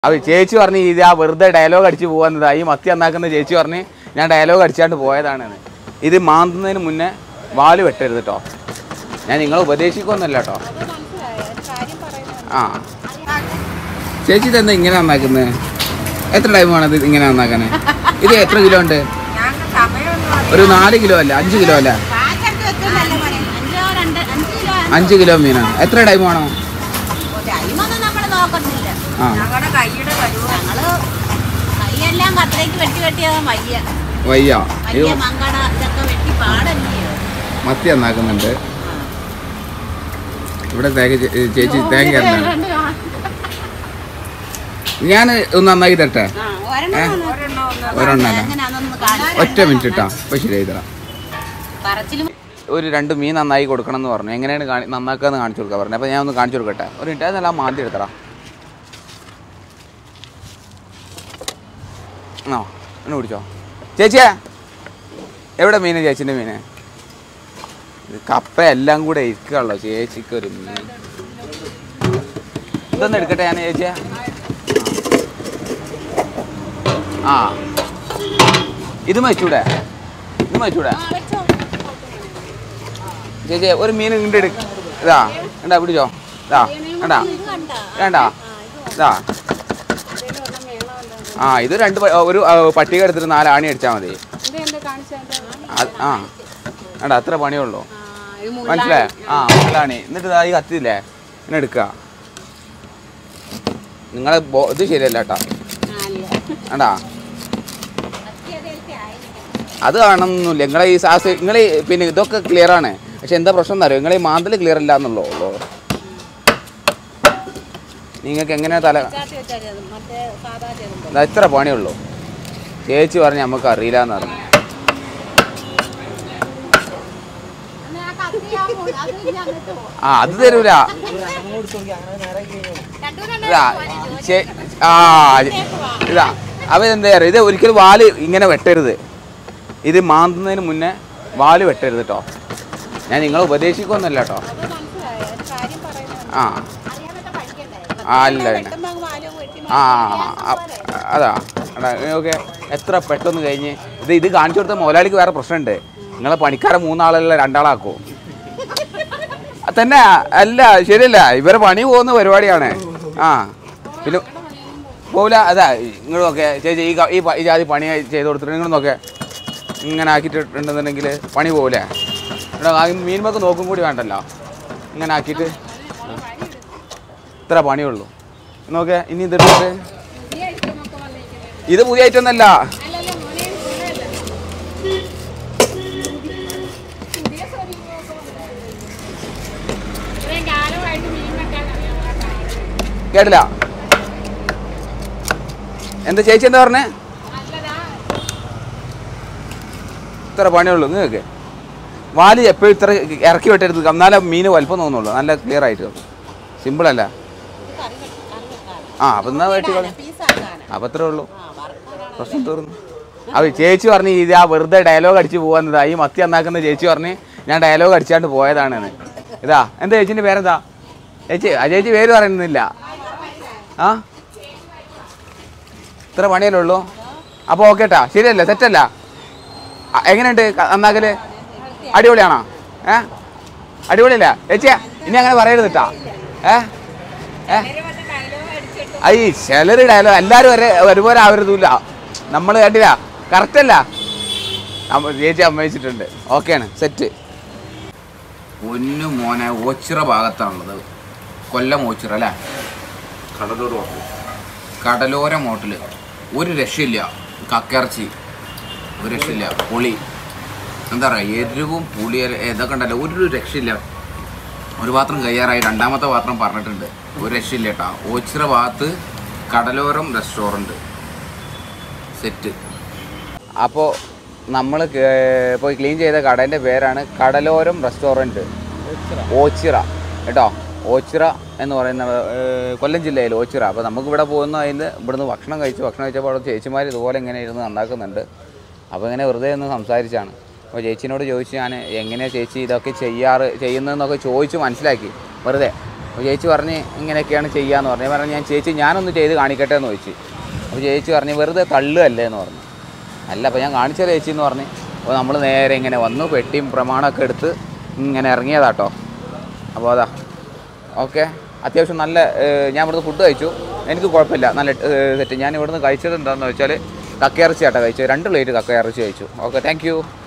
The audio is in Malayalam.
അത് ചേച്ചി പറഞ്ഞ് ഇത് ആ വെറുതെ ഡയലോഗ് അടിച്ച് പോകാന്നത് ഈ മത്തി നന്നാക്കുന്ന ചേച്ചി പറഞ്ഞ് ഞാൻ ഡയലോഗ് അടിച്ചാണ്ട് പോയതാണ് ഇത് മാന്തുന്നതിന് മുന്നേ വാല് വെട്ടരുത് കേട്ടോ ഞാൻ നിങ്ങളെ ഉപദേശിക്കൊന്നുമല്ല കേട്ടോ ആ ചേച്ചി ഇതെന്താ ഇങ്ങനെ നന്നാക്കുന്നത് എത്ര ടൈം വേണം ഇത് ഇങ്ങനെ നന്നാക്കാൻ ഇത് എത്ര കിലോ ഉണ്ട് ഞങ്ങൾക്ക് സമയമൊന്നും ഒരു നാല് കിലോ അല്ല അഞ്ച് കിലോ അല്ല പാചകം വെക്കുന്നല്ല മോനെ. അഞ്ചോ രണ്ട് അഞ്ച് കിലോ ആണ്. അഞ്ച് കിലോ മീനാണ് എത്ര ടൈം വേണം ടൈമൊന്നും നമ്മൾ നോക്കുന്നില്ല ആ ഞങ്ങളുടെ കൈയുടെ കഴിവ് ഞങ്ങള് കൈയെല്ലാം കത്രയ്ക്ക് വെട്ടി വെട്ടിയാൽ വയ്യ വയ്യ ഇത് വയ്യ മങ്കട ഇതൊക്കെ വെട്ടി പാടല്ലയോ മത്തി നന്നാക്കുന്നുണ്ട് ഇവിടെ തേങ്ങ ചേ- ചേച്ചി തേങ്ങ ഇടുന്നുണ്ട്. ഞാൻ ഒന്ന് നന്നാക്കി തരട്ടെ ഒരെണ്ണം അല്ല. ഒറ്റ മിനിറ്റ് ഇട്ടാ ഇപ്പൊ ശരിയായി തരാം പറച്ചിലും ഒരു രണ്ട് മീൻ നന്നായി കൊടുക്കണം എന്ന് പറഞ്ഞു എങ്ങനെയാണ് കാണി നന്നാക്കാന്ന് കാണിച്ചു കൊടുക്കാൻ പറഞ്ഞു അപ്പോൾ ഞാൻ ഒന്ന് കാണിച്ചു കൊടുക്കട്ടെ ഒരു മിനിറ്റ് അത് നല്ല മാന്തി എടുത്തടാ ആ ഒന്ന് പിടിച്ചോ ചേച്ചിയെ എവിടെ മീൻ ചേച്ചിൻ്റെ മീന് ഇത് കപ്പ എല്ലാം കൂടെ ഇരിക്കുകയുള്ളൂ ചേച്ചിക്ക് ഒരു മീൻ ഇതൊന്ന് എടുക്കട്ടെ ഞാൻ ചേച്ചിയെ ആ ഇത് വെച്ചൂടെ ഇത് വെച്ചൂടെ ചേച്ചി ഒരു മീൻ ഇങ്ങോട്ട് എടുക്ക ഇതാ കണ്ടാ പിടിച്ചോ ഇതാ കണ്ടാ വേണ്ട ഇതാ ആ ഇത് രണ്ട് പ- ഒരു ആ, പട്ടിക എടുത്തിട്ട് നാല് ആണി അടിച്ചാൽ മതി അത്- ആ കണ്ടാ അത്ര പണിയുള്ളൂ മനസ്സിലായോ ആ മുള്ളാണി എന്നിട്ട് ഇതാ ഈ കത്തിയില്ലേ ഇങ്ങനെ എടുക്കുക നിങ്ങളെ ബോ- ഇത് ശരിയല്ല കേട്ടാ കണ്ടാ അത് കാണണമെന്നില്ല നിങ്ങളെ ഈ സാസ് നിങ്ങൾ പിന്നെ ഇതൊക്കെ ക്ലിയർ ആണ് പക്ഷെ എന്താ പ്രശ്നം എന്നറിയോ നിങ്ങൾ ഈ മാന്തൽ ക്ലിയർ ഇല്ല എന്നുള്ളൂ ഉള്ളൂ നിങ്ങൾക്ക് എങ്ങനെ തല ഇതാ ഇത്ര പണിയുള്ളൂ ചേച്ചി പറഞ്ഞ് നമുക്ക് അറിയില്ല എന്ന് പറഞ്ഞു ആ അത് തരൂല ഇതാ ചേ- ആ ഇതാ അവരെന്താ പറയുക ഇത് ഒരിക്കലും വാല് ഇങ്ങനെ വെട്ടരുത് ഇത് മാന്തുന്നതിന് മുന്നേ വാല് വെട്ടരുത് കേട്ടോ ഞാൻ നിങ്ങളെ ഉപദേശിക്കൊന്നുമല്ല കേട്ടോ ആ ആ അല്ല പിന്നെ ആ ആ, അതാ ഓക്കെ എത്ര പെട്ടെന്ന് കഴിഞ്ഞ് ഇത് ഇത് കാണിച്ചു കൊടുത്ത മുതലാളിക്ക് വേറെ പ്രശ്നമുണ്ട് നിങ്ങളെ പണിക്കാരെ മൂന്നാളല്ല രണ്ടാളാക്കോ ആ, തന്നെ അല്ല ശരിയല്ല ഇവരെ പണി പോകുന്ന പരിപാടിയാണ് ആ പിന്നെ പോവില്ല അതാ നിങ്ങൾ നോക്കെ ചേച്ചി ഈ ക- ഈ പ- ഈ ജാതി പണി ചെയ്ത് കൊടുത്തിട്ട് നിങ്ങൾ നോക്കെ ഇങ്ങനെ ആക്കിയിട്ടുണ്ടെന്നുണ്ടെങ്കിൽ പണി പോവില്ലേ എടാ ആ മീൻമൊക്കെ നോക്കും കൂടി വേണ്ടല്ലോ ഇങ്ങനെ ആക്കിയിട്ട് ഇത്ര പണിയുള്ളൂ നോക്കെ ഇനി ഇതിട്ട് ഇത് പുതിയ ഐറ്റം ഒന്നല്ല കേട്ടില്ല എന്താ ചേച്ചി എന്താ പറഞ്ഞേ ഇത്ര പണിയുള്ളൂ നിങ്ങൾക്ക് വാല് എപ്പോഴും ഇത്ര ഇറക്കി വിട്ടരുത് എന്നാലേ മീൻ വലുപ്പം തോന്നുള്ളൂ നല്ല ക്ലിയർ ആയിട്ട് സിമ്പിൾ അല്ല ആ അപ്പം എന്നാ വെട്ടി കളി അപ്പം അത്രേ ഉള്ളൂ പ്രശ്നം തീർന്നു അത് ചേച്ചി പറഞ്ഞ് ഇത് ആ വെറുതെ ഡയലോഗ് അടിച്ച് പോകുന്നത് ഈ മത്തി നന്നാക്കുന്ന ചേച്ചി പറഞ്ഞ് ഞാൻ ഡയലോഗ് അടിച്ചാണ്ട് പോയതാണ് ഇതാ എന്താ ചേച്ചിൻ്റെ പേരെന്താ ചേച്ചി ആ ചേച്ചി പേര് പറയുന്നില്ല ആ ഇത്ര പണിയല്ലേ ഉള്ളൂ അപ്പോൾ ഓക്കെ ട്ടാ ശരിയല്ലേ സെറ്റല്ല ആ, എങ്ങനെയുണ്ട് ക- നന്നാക്കല് അടിപൊളിയാണോ ഏ അടിപൊളിയല്ല ചേച്ചിയാ ഇനി അങ്ങനെ പറയരുത് കേട്ടാ ഏ ഏ ഐ ചിലര് ഡയലോഗ് എല്ലാവരും ഒരേ ഒരുപോലെ ആവരുതില്ല നമ്മൾ കണ്ടില്ല കറക്റ്റ് അല്ല നമ്മ- ചേച്ചി അമ്മയിച്ചിട്ടുണ്ട് ഓക്കെയാണ് സെറ്റ് പൊന്നു മോനെ ഓച്ചിറ ഭാഗത്താണുള്ളത് കൊല്ലം ഓച്ചിറ അല്ലേ കടലൂർ ഹോട്ടൽ കടലോരം ഹോട്ടൽ ഒരു രക്ഷയില്ല കക്കിറച്ചി ഒരു രക്ഷയില്ല പുളി എന്താ പറയുക എരിവും പുളി ഇതൊക്കെ ഉണ്ടല്ലോ ഒരു രക്ഷയില്ല ഒരു പാത്രം കയ്യാറായി രണ്ടാമത്തെ പാത്രം പറഞ്ഞിട്ടുണ്ട് ഒരു രക്ഷയില്ല കേട്ടോ ഓച്ചിറ ഭാഗത്ത് കടലോരം റെസ്റ്റോറൻറ്റ് സെറ്റ് അപ്പോൾ നമ്മൾ പോയി ക്ലീൻ ചെയ്ത കടേൻ്റെ പേരാണ് കടലോരം റെസ്റ്റോറൻറ്റ് ഓച്ചിറ കേട്ടോ ഓച്ചിറ എന്ന് പറയുന്ന ഏഹ്, കൊല്ലം ജില്ലയിൽ ഓച്ചിറ അപ്പോൾ നമുക്ക് ഇവിടെ പോകുന്ന അതിൽ ഇവിടുന്ന് ഭക്ഷണം കഴിച്ച് ഭക്ഷണം കഴിച്ചപ്പോൾ അവിടെ ചേച്ചിമാർ ഇതുപോലെ ഇങ്ങനെ ഇരുന്ന് നന്നാക്കുന്നുണ്ട് അപ്പോൾ ഇങ്ങനെ വെറുതെ ഒന്ന് സംസാരിച്ചാണ് അപ്പോൾ ചേച്ചിനോട് ചോദിച്ചു ഞാൻ എങ്ങനെയാണ് ചേച്ചി ഇതൊക്കെ ചെയ്യാറ് ചെയ്യുന്നതെന്നൊക്കെ ചോദിച്ച് മനസ്സിലാക്കി വെറുതെ അപ്പോൾ ചേച്ചി പറഞ്ഞ് ഇങ്ങനെയൊക്കെയാണ് ചെയ്യാന്ന് പറഞ്ഞു ഞാൻ പറഞ്ഞു ഞാൻ ചേച്ചി ഞാനൊന്ന് ചെയ്ത് കാണിക്കട്ടെ എന്ന് ചോദിച്ചു അപ്പോൾ ചേച്ചി പറഞ്ഞ് വെറുതെ തള്ളുകയല്ലേ എന്ന് പറഞ്ഞു അല്ല അപ്പോൾ ഞാൻ കാണിച്ച ചേച്ചി എന്ന് പറഞ്ഞ് അപ്പോൾ നമ്മൾ നേരെ ഇങ്ങനെ വന്നു പെട്ടിയും പ്രമാണമൊക്കെ എടുത്ത് ഇങ്ങനെ ഇറങ്ങിയതാട്ടോ അപ്പോൾ അതാ ഓക്കെ അത്യാവശ്യം നല്ല ഏഹ്, ഞാൻ ഇവിടുന്ന് ഫുഡ് കഴിച്ചു എനിക്ക് കുഴപ്പമില്ല നല്ല സെറ്റ് ഞാൻ ഇവിടുന്ന് കഴിച്ചത് എന്താണെന്ന് വെച്ചാൽ കക്കയിറച്ചി ആട്ടോ കഴിച്ചത് രണ്ട് പ്ലേറ്റ് കക്കയിറച്ചി കഴിച്ചു ഓക്കെ താങ്ക് യു